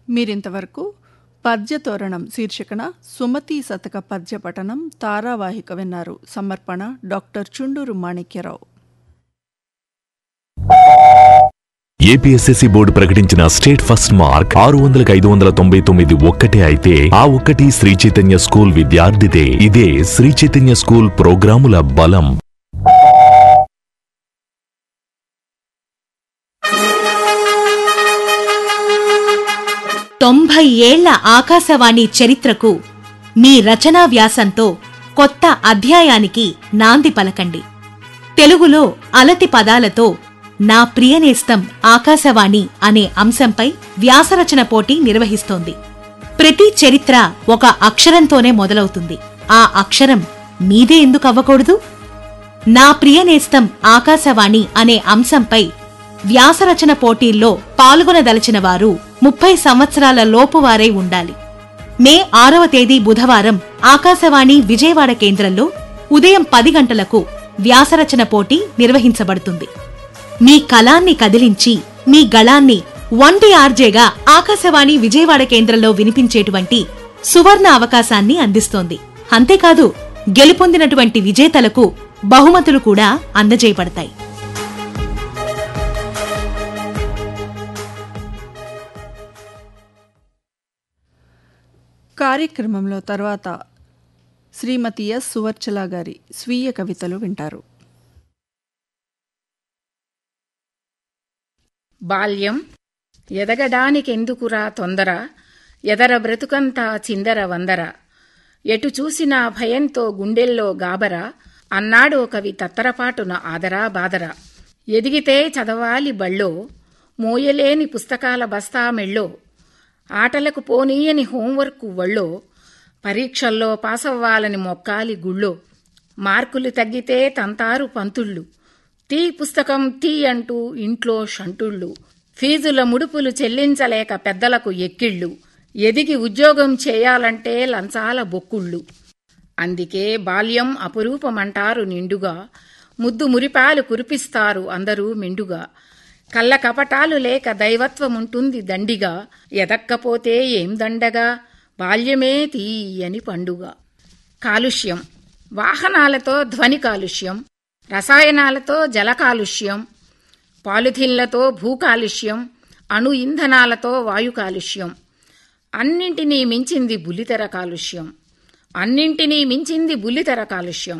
మీరింతవరకు పద్యతోరణం శీర్షికన సుమతి శతక పద్య పఠనం తారావాహిక విన్నారు సమర్పణ doctor Chunduru Manikyarao A P S S C board ప్రకటించిన స్టేట్ ఫస్ట్ మార్క్ ఆరు వందలకు ఐదు వందల తొంభై తొమ్మిది ఒక్కటే అయితే ఆ ఒక్కటి శ్రీ చైతన్య స్కూల్ విద్యార్థిదే ఇదే శ్రీ చైతన్య స్కూల్ ప్రోగ్రాముల బలం తొంభై ఏళ్ల ఆకాశవాణి చరిత్రకు మీ రచనా వ్యాసంతో కొత్త అధ్యాయానికి నాంది పలకండి తెలుగులో అలతి పదాలతో నా ప్రియనేస్తం ఆకాశవాణి అనే అంశంపై వ్యాసరచన పోటీ నిర్వహిస్తోంది ప్రతి చరిత్ర ఒక అక్షరంతోనే మొదలవుతుంది ఆ అక్షరం మీదే ఎందుకు అవ్వకూడదు నా ప్రియనేస్తం ఆకాశవాణి అనే అంశంపై వ్యాసరచన పోటీల్లో పాల్గొనదలిచిన వారు ముప్పై సంవత్సరాల లోపువారై ఉండాలి మే ఆరవ తేదీ బుధవారం ఆకాశవాణి విజయవాడ కేంద్రంలో ఉదయం పది గంటలకు వ్యాసరచన పోటీ నిర్వహించబడుతుంది మీ కళాన్ని కదిలించి మీ గళాన్ని వంటి ఆర్జేగా ఆకాశవాణి విజయవాడ కేంద్రంలో వినిపించేటువంటి సువర్ణ అవకాశాన్ని అందిస్తోంది అంతేకాదు గెలుపొందినటువంటి విజేతలకు బహుమతులు కూడా అందజేయబడతాయి కార్యక్రమంలో తర్వాత శ్రీమతి ఎస్ సువర్చల గారి స్వీయ కవితలు వింటారు బాల్యం ఎదగడానికెందుకురా తొందర ఎదర బ్రతుకంతా చిందర వందర ఎటు చూసినా భయంతో గుండెల్లో గాబరా అన్నాడు కవి తత్తరపాటున ఆదరా బాదరా ఎదిగితే చదవాలి బళ్ళో మోయలేని పుస్తకాల బస్తా మెళ్ళో ఆటలకు పోనీయని హోంవర్క్ వళ్ళో పరీక్షల్లో పాసవ్వాలని మొక్కాలి గుళ్ళో మార్కులు తగ్గితే తంతారు పంతుళ్ళు టీ పుస్తకం టీ అంటూ ఇంట్లో షంటుళ్ళు ఫీజుల ముడుపులు చెల్లించలేక పెద్దలకు ఎక్కిళ్ళు ఎదిగి ఉద్యోగం చేయాలంటే లంచాల బొక్కుళ్ళు అందుకే బాల్యం అపురూపమంటారు నిండుగా ముద్దు మురిపాలు కురిపిస్తారు అందరూ మెండుగా కళ్ళ కపటాలు లేక దైవత్వముంటుంది దండిగా ఎదక్కపోతే ఏం దండగా బాల్యమే తీయని పండుగ కాలుష్యం వాహనాలతో ధ్వని కాలుష్యం రసాయనాలతో జల కాలుష్యం పాలిథిన్లతో భూ కాలుష్యం అణు ఇంధనాలతో వాయు కాలుష్యం అన్నింటినీ మించింది బుల్లితెర కాలుష్యం అన్నింటినీ మించింది బుల్లితెర కాలుష్యం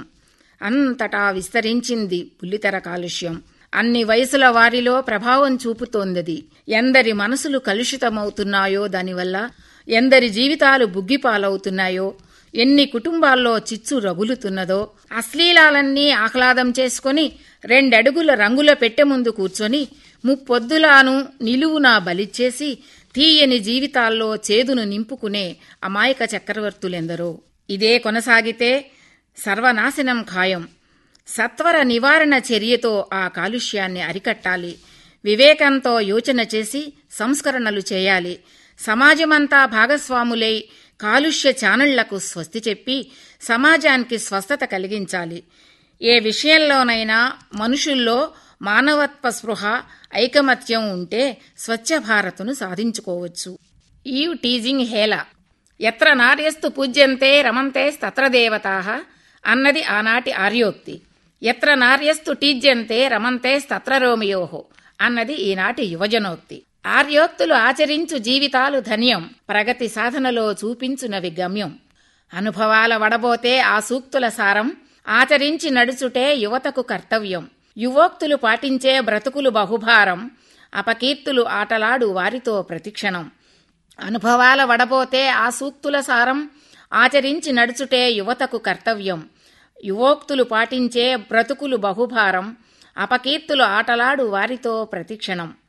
అంతటా విస్తరించింది బుల్లితెర కాలుష్యం అన్ని వయసుల వారిలో ప్రభావం చూపుతోందది ఎందరి మనసులు కలుషితమవుతున్నాయో దానివల్ల ఎందరి జీవితాలు బుగ్గిపాలవుతున్నాయో ఎన్ని కుటుంబాల్లో చిచ్చు రగులుతున్నదో అశ్లీలాలన్నీ ఆహ్లాదం చేసుకుని రెండడుగుల రంగుల పెట్టె ముందు కూర్చొని ముప్పొద్దులాను నిలువునా బలిచ్చేసి తీయని జీవితాల్లో చేదును నింపుకునే అమాయక చక్రవర్తులెందరో ఇదే కొనసాగితే సర్వనాశనం ఖాయం సత్వర నివారణ చర్యతో ఆ కాలుష్యాన్ని అరికట్టాలి వివేకంతో యోచన చేసి సంస్కరణలు చేయాలి సమాజమంతా భాగస్వాములై కాలుష్య ఛానళ్లకు స్వస్తి చెప్పి సమాజానికి స్వస్థత కలిగించాలి ఏ విషయంలోనైనా మనుషుల్లో మానవత్వ స్పృహ ఐకమత్యం ఉంటే స్వచ్ఛ భారత్ను సాధించుకోవచ్చు ఈవ్ టీజింగ్ హేళ ఎత్ర నార్యస్తు పూజ్యంతే రమంతే తత్ర దేవతాః అన్నది ఆనాటి ఆర్యోక్తి ఎత్ర నార్యస్తు టీజ్యంతే రమంతే తత్ర రోమియోహో అన్నది ఈనాటి యువజనోక్తి ఆర్యోక్తులు ఆచరించు జీవితాలు ధన్యం ప్రగతి సాధనలో చూపించునవి గమ్యం అనుభవాల వడబోతే ఆ సూక్తుల సారం ఆచరించి నడుచుటే యువతకు కర్తవ్యం యువోక్తులు పాటించే బ్రతుకులు బహుభారం అపకీర్తులు ఆటలాడు వారితో ప్రతిక్షణం అనుభవాల వడబోతే ఆ సూక్తుల సారం ఆచరించి నడుచుటే యువతకు కర్తవ్యం యువోక్తులు పాటించే బ్రతుకులు బహుభారం అపకీర్తులు ఆటలాడు వారితో ప్రతిక్షణం